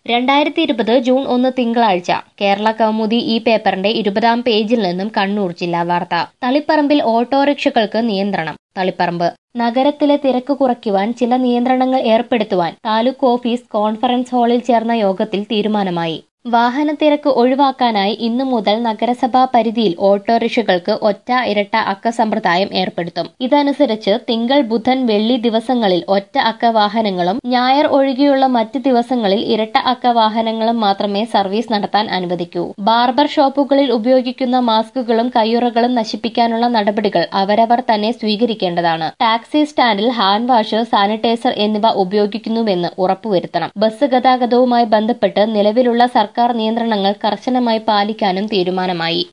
രണ്ടായിരത്തി ഇരുപത് ജൂൺ ഒന്ന് തിങ്കളാഴ്ച കേരള കൗമുദി ഈ പേപ്പറിന്റെ ഇരുപതാം പേജിൽ നിന്നും കണ്ണൂർ ജില്ലാ വാർത്ത തളിപ്പറമ്പിൽ ഓട്ടോറിക്ഷകൾക്ക് നിയന്ത്രണം തളിപ്പറമ്പ് നഗരത്തിലെ തിരക്ക് കുറയ്ക്കുവാൻ ചില നിയന്ത്രണങ്ങൾ ഏർപ്പെടുത്തുവാൻ താലൂക്ക് ഓഫീസ് കോൺഫറൻസ് ഹാളിൽ ചേർന്ന യോഗത്തിൽ തീരുമാനമായി വാഹനത്തിരക്ക് ഒഴിവാക്കാനായി ഇന്നു മുതൽ നഗരസഭാ പരിധിയിൽ ഓട്ടോറിക്ഷകൾക്ക് ഒറ്റ ഇരട്ട അക്ക സമ്പ്രദായം ഏർപ്പെടുത്തും ഇതനുസരിച്ച് തിങ്കൾ ബുധൻ വെള്ളി ദിവസങ്ങളിൽ ഒറ്റ അക്ക വാഹനങ്ങളും ഞായർ ഒഴികെയുള്ള മറ്റ് ദിവസങ്ങളിൽ ഇരട്ട അക്ക വാഹനങ്ങളും മാത്രമേ സർവീസ് നടത്താൻ അനുവദിക്കൂ ബാർബർ ഷോപ്പുകളിൽ ഉപയോഗിക്കുന്ന മാസ്കുകളും കയ്യുറകളും നശിപ്പിക്കാനുള്ള നടപടികൾ അവരവർ തന്നെ സ്വീകരിക്കേണ്ടതാണ് ടാക്സി സ്റ്റാൻഡിൽ ഹാൻഡ് വാഷ് സാനിറ്റൈസർ എന്നിവ ഉപയോഗിക്കുന്നുവെന്ന് ഉറപ്പുവരുത്തണം ബസ് ഗതാഗതവുമായി ബന്ധപ്പെട്ട് നിലവിലുള്ള സർക്കാർ നിയന്ത്രണങ്ങൾ കർശനമായി പാലിക്കാനും തീരുമാനമായി